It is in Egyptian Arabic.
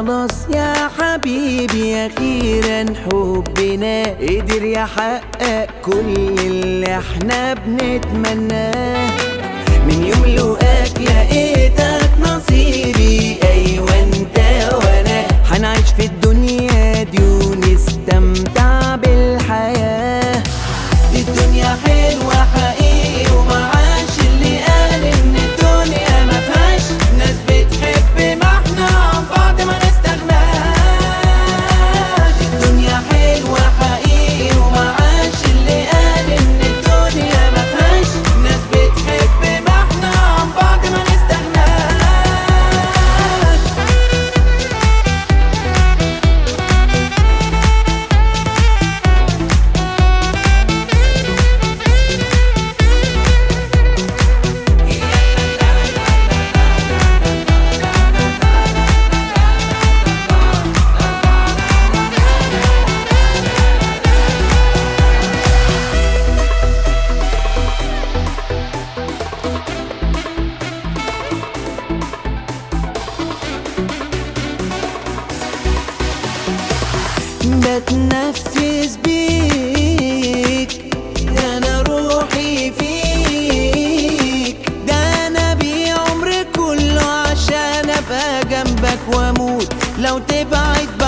خلاص يا حبيبي اخيرا حبنا قدر يحقق كل اللي احنا بنتمناه من يوم لقاك لقيتك نصيبي ايوه انت وانا هنعيش في الدنيا دي ونستمتع بالحياه دي الدنيا حلوه حقيقي ومعاش اللي قال ان الدنيا ما فيهاش ناس بتحب ما احنا عن بعض ما نستغناش الدنيا حلوه حقيقي ومعاش اللي قال ان الدنيا ما فيهاش ناس بتحب ما احنا عن بعض ما نستغناش بتنفس بيك ده انا روحي فيك ده انا بيه عمري كله عشان ابقى جنبك واموت لو تبعد